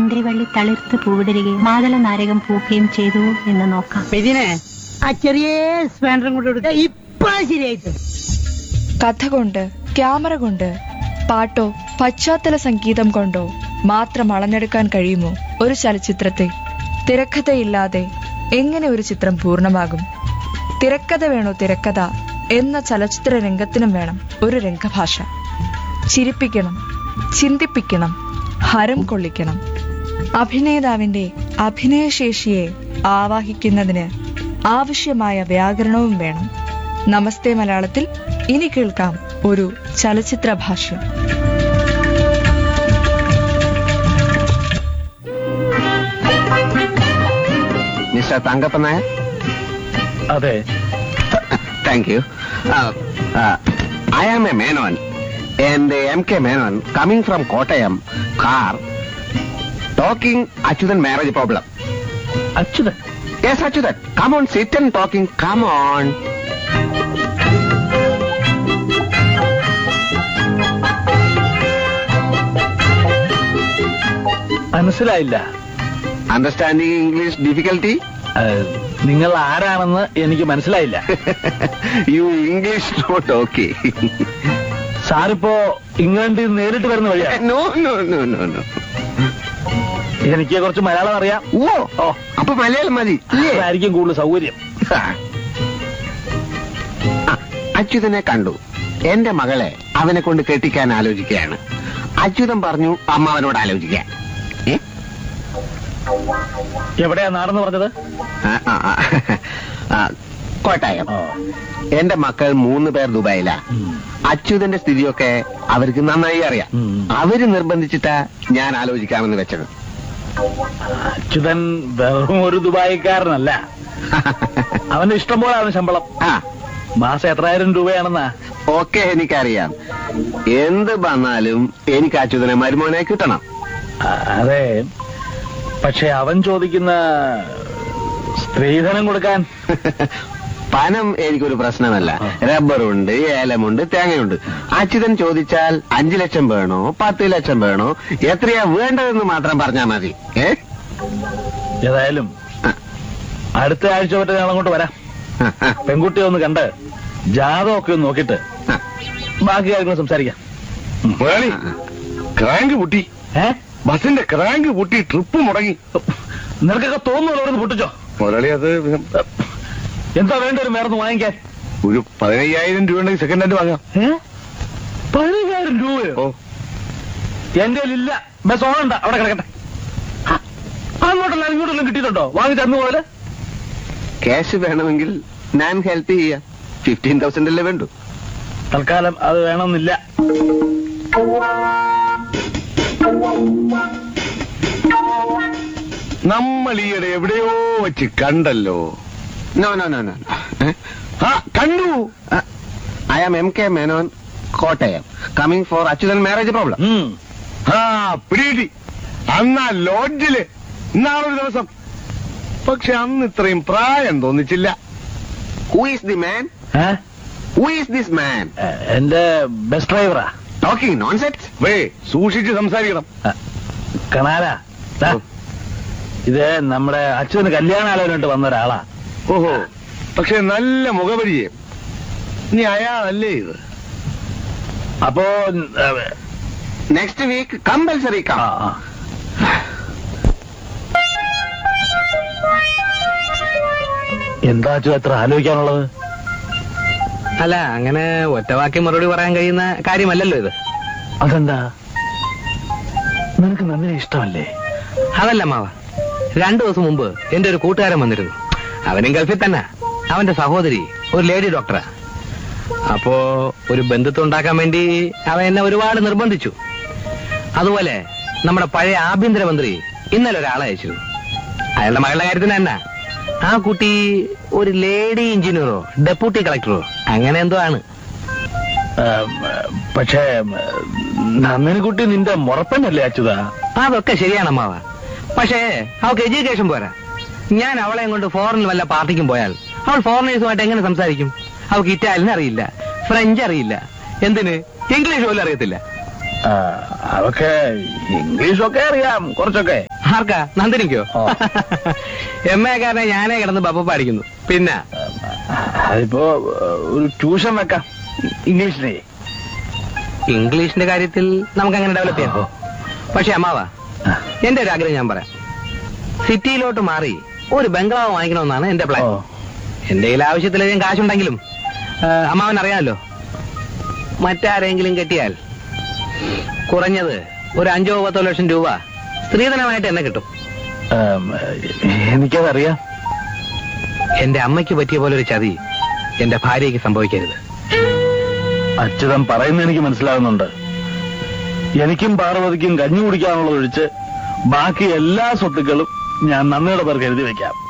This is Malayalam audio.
മുന്തിരിവള്ളി തളിർത്ത് പൂവിടരുകയും മാതള നാരകം പൂക്കുകയും ചെയ്തു എന്ന് നോക്കാം ഇതിനെ ആ ചെറിയ സ്പാൻഡറും കൊണ്ട് കൊടുക്ക ഇപ്പൊ ശരിയായിട്ട് കഥ കൊണ്ട് ക്യാമറ കൊണ്ട് പാട്ടോ പശ്ചാത്തല സംഗീതം കൊണ്ടോ മാത്രം അളന്നെടുക്കാൻ കഴിയുമോ ഒരു ചലച്ചിത്രത്തെ തിരക്കഥയില്ലാതെ എങ്ങനെ ഒരു ചിത്രം പൂർണ്ണമാകും തിരക്കഥ വേണോ തിരക്കഥ എന്ന ചലച്ചിത്ര രംഗത്തിനും വേണം ഒരു രംഗഭാഷ ചിരിപ്പിക്കണം ചിന്തിപ്പിക്കണം ഹരം കൊള്ളിക്കണം അഭിനേതാവിന്റെ അഭിനയശേഷിയെ ആവാഹിക്കുന്നതിന് ആവശ്യമായ വ്യാകരണവും വേണം നമസ്തേ മലയാളത്തിൽ ഇനി കേൾക്കാം ഒരു ചലച്ചിത്ര ഭാഷ്യം മിസ്റ്റർ തങ്കപ്പൻ നായർ അതെ thank you I am a Menon and M K Menon coming from Kottayam car talking Achuthan marriage problem Achuthan yes Achuthan come on sit and talking come on മനസ്സിലായില്ല അണ്ടർസ്റ്റാൻഡിംഗ് ഇംഗ്ലീഷ് ഡിഫിക്കൽട്ടി ഏഹ്, നിങ്ങൾ ആരാണെന്ന് എനിക്ക് മനസ്സിലായില്ല യു ഇംഗ്ലീഷ് നോട്ട് ഓക്കെ സാറിപ്പോ ഇംഗ്ലണ്ടിൽ നിന്ന് നേരിട്ട് വരുന്ന വഴിയാ no no no no no എനിക്ക് കുറച്ച് മലയാളം അറിയാം ഓ ഓ അപ്പൊ മലയാളം മതി ഇല്ലേ? അതായിരിക്കും കൂടുതൽ സൗകര്യം ആ, അച്യുതനെ കണ്ടു എന്റെ മകളെ അവനെ കൊണ്ട് കെട്ടിക്കാൻ ആലോചിക്കുകയാണ് അച്യുതൻ പറഞ്ഞു അമ്മ അവനോട് ആലോചിക്കാൻ ഏ? എവിടെയാ നാടെന്ന് പറഞ്ഞത് ആ, ആ, ആ. ആ, കോട്ടായം ഓ. എന്റെ മക്കൾ മൂന്ന് പേർ ദുബായിലാ ഉം. അച്യുതന്റെ സ്ഥിതിയൊക്കെ അവർക്ക് നന്നായി അറിയാം ഉം. അവര് നിർബന്ധിച്ചിട്ടാ ഞാൻ ആലോചിക്കാമെന്ന് വെച്ചത് അച്യുതൻ വെറും ഒരു ദുബായിക്കാരനല്ല അവന്റെ ഇഷ്ടം പോലെ അവന് ശമ്പളം ആ മാസം എത്രായിരം രൂപയാണെന്നാ ഒക്കെ എനിക്കറിയാം എന്ത് വന്നാലും എനിക്ക് അച്യുതനെ മരുമോനെ കിട്ടണം ആ, അതെ പക്ഷെ അവൻ ചോദിക്കുന്ന സ്ത്രീധനം കൊടുക്കാൻ പണം എനിക്കൊരു പ്രശ്നമല്ല റബ്ബറുണ്ട് ഏലമുണ്ട് തേങ്ങയുണ്ട് അച്യുതൻ ചോദിച്ചാൽ അഞ്ചു ലക്ഷം വേണോ പത്ത് ലക്ഷം വേണോ എത്രയാ വേണ്ടതെന്ന് മാത്രം പറഞ്ഞാൽ മതി ഏ ഏതായാലും ആ, അടുത്ത ആഴ്ച തൊട്ട് ഞാൻ അങ്ങോട്ട് വരാം ആ, ആ, പെൺകുട്ടിയെ ഒന്ന് കണ്ട് ജാതകമൊക്കെ ഒന്ന് നോക്കിയിട്ട് ആ. ബാക്കി കാര്യങ്ങൾ സംസാരിക്കാം മുതലാളി ക്രാങ്ക് പൊട്ടി ഏ ബസിന്റെ ക്രാങ്ക് പൊട്ടി ട്രിപ്പ് മുടങ്ങി നിനക്കൊക്കെ തോന്നുന്നല്ലോ അവിടെ പൊട്ടിച്ചോ മുതലാളി അത് എന്താ വേണ്ട ഒരു മേർന്ന് വാങ്ങിക്കാൻ ഒരു പതിനയ്യായിരം രൂപ ഉണ്ടെങ്കിൽ സെക്കൻഡ് ഹാൻഡ് വാങ്ങാം ഏ പതിനയ്യായിരം രൂപയോ ഓ എന്റെ ഇല്ല ബസ് ഓണണ്ട അവിടെ കിടക്കട്ടെ ആ, അങ്ങോട്ടല്ല ഇങ്ങോട്ടെല്ലാം കിട്ടിയിട്ടുണ്ടോ വാങ്ങിച്ച അന്ന് പോലെ ക്യാഷ് വേണമെങ്കിൽ ഞാൻ ഹെൽപ്പ് ചെയ്യാം ഫിഫ്റ്റീൻ തൗസൻഡ് അല്ലേ വേണ്ടു തൽക്കാലം അത് വേണമെന്നില്ല നമ്മൾ ഈയിടെ എവിടെയോ വെച്ച് കണ്ടല്ലോ നോ നോ നോ നോ ആ കണ്ടു I am M K Menon Kottayam coming for Achuthan marriage problem ഉം. ആ പിടികിട്ടി അന്നാ ലോഡ്ജില് ഇന്നാളൊരു ദിവസം പക്ഷെ അന്ന് ഇത്രയും പ്രായം തോന്നിച്ചില്ല ഹൂ ഈസ് ദി മാൻ ഏ? ഹൂ ഈസ് ദിസ് മാൻ ഏ, എന്റെ ബസ് ഡ്രൈവറാ ടോക്കിംഗ് നോൺ സെറ്റ് വേ സൂക്ഷിച്ച് സംസാരിക്കണം കണാല ദാ, ഇത് നമ്മുടെ അച്ഛന് കല്യാണാലോചനയായിട്ട് വന്ന ഒരാളാ ഓഹോ പക്ഷെ നല്ല മുഖപരിചയം ഇനി അയാളല്ലേ ഇത് അപ്പോ ഏ, നെക്സ്റ്റ് വീക്ക് കമ്പൽസറി ആ, കം ആ. എന്താ അച്ഛൻ എത്ര ആലോചിക്കാനുള്ളത് അല്ല അങ്ങനെ ഒറ്റവാക്കി മറുപടി പറയാൻ കഴിയുന്ന കാര്യമല്ലല്ലോ ഇത് അതെന്താ നിനക്ക് നന്ദിനെ ഇഷ്ടമല്ലേ അതല്ല മാവ രണ്ടു ദിവസം മുമ്പ് എന്റെ ഒരു കൂട്ടുകാരൻ വന്നിരുന്നു അവനും ഗൾഫിൽ തന്നെ അവന്റെ സഹോദരി ഒരു ലേഡി ഡോക്ടറാ അപ്പോ ഒരു ബന്ധുത്വം ഉണ്ടാക്കാൻ വേണ്ടി അവൻ എന്നെ ഒരുപാട് നിർബന്ധിച്ചു അതുപോലെ നമ്മുടെ പഴയ ആഭ്യന്തരമന്ത്രി ഇന്നലെ ഒരാളെ അയച്ചിരുന്നു അയാളുടെ മകളുടെ കാര്യത്തിന് തന്നെ ആ കുട്ടി ഒരു ലേഡി എഞ്ചിനീയറോ ഡെപ്യൂട്ടി കളക്ടറോ അങ്ങനെ എന്തോ ആണ് ഏ, പക്ഷേ നന്ദിനി കുട്ടി നിന്റെ മുറപ്പന്നല്ലേ അച്യുതാ അതൊക്കെ ശരിയാണ് അമ്മാവ പക്ഷേ അവൾക്ക് എഡ്യൂക്കേഷൻ പോരാ ഞാൻ അവളെ കൊണ്ട് ഫോറിനിൽ വല്ല പാർട്ടിക്കും പോയാൽ അവൾ ഫോറിനേഴ്സുമായിട്ട് എങ്ങനെ സംസാരിക്കും അവൾക്ക് ഇറ്റാലിയൻ അറിയില്ല ഫ്രഞ്ച് അറിയില്ല എന്തിന് ഇംഗ്ലീഷ് പോലും അറിയത്തില്ല ആ, അതൊക്കെ ഇംഗ്ലീഷൊക്കെ അറിയാം കുറച്ചൊക്കെ ആർക്കാ നന്ദിനിക്കോ ഓ. എം എ കാരനെ ഞാനേ കിടന്ന് ബപ്പ പാടിക്കുന്നു പിന്നെ അതിപ്പോ ഏഹ്, ഒരു ട്യൂഷൻ വെക്കാം ഇംഗ്ലീഷിനെ ഇംഗ്ലീഷിന്റെ കാര്യത്തിൽ നമുക്ക് അങ്ങനെ ഡെവലപ്പ് ചെയ്യാം പക്ഷെ അമ്മാവാ എന്റെ ഒരു ആഗ്രഹം ഞാൻ പറയാം സിറ്റിയിലോട്ട് മാറി ഒരു ബംഗ്ലാവ് വാങ്ങിക്കണമെന്നാണ് എന്റെ പ്ലാൻ ഓ. എന്റെ കയ്യിൽ ആവശ്യത്തിലധികം കാശുണ്ടെങ്കിലും ആ, അമ്മാവൻ അറിയാമല്ലോ മറ്റാരെങ്കിലും കെട്ടിയാൽ കുറഞ്ഞത് ഒരു അഞ്ചോ പത്തോ ലക്ഷം രൂപ സ്ത്രീധനമായിട്ട് എന്നെ കിട്ടും ഏം, എനിക്കതറിയാം എന്റെ അമ്മയ്ക്ക് പറ്റിയ പോലെ ഒരു ചതി എന്റെ ഭാര്യയ്ക്ക് സംഭവിക്കരുത് അച്യുതൻ പറയുന്നത് എനിക്ക് മനസ്സിലാകുന്നുണ്ട് എനിക്കും പാർവതിക്കും കഞ്ഞി കുടിക്കാനുള്ളത് ഒഴിച്ച് ബാക്കി എല്ലാ സ്വത്തുക്കളും ഞാൻ നന്ദിയുടെ പേർക്ക് എഴുതി വെക്കാം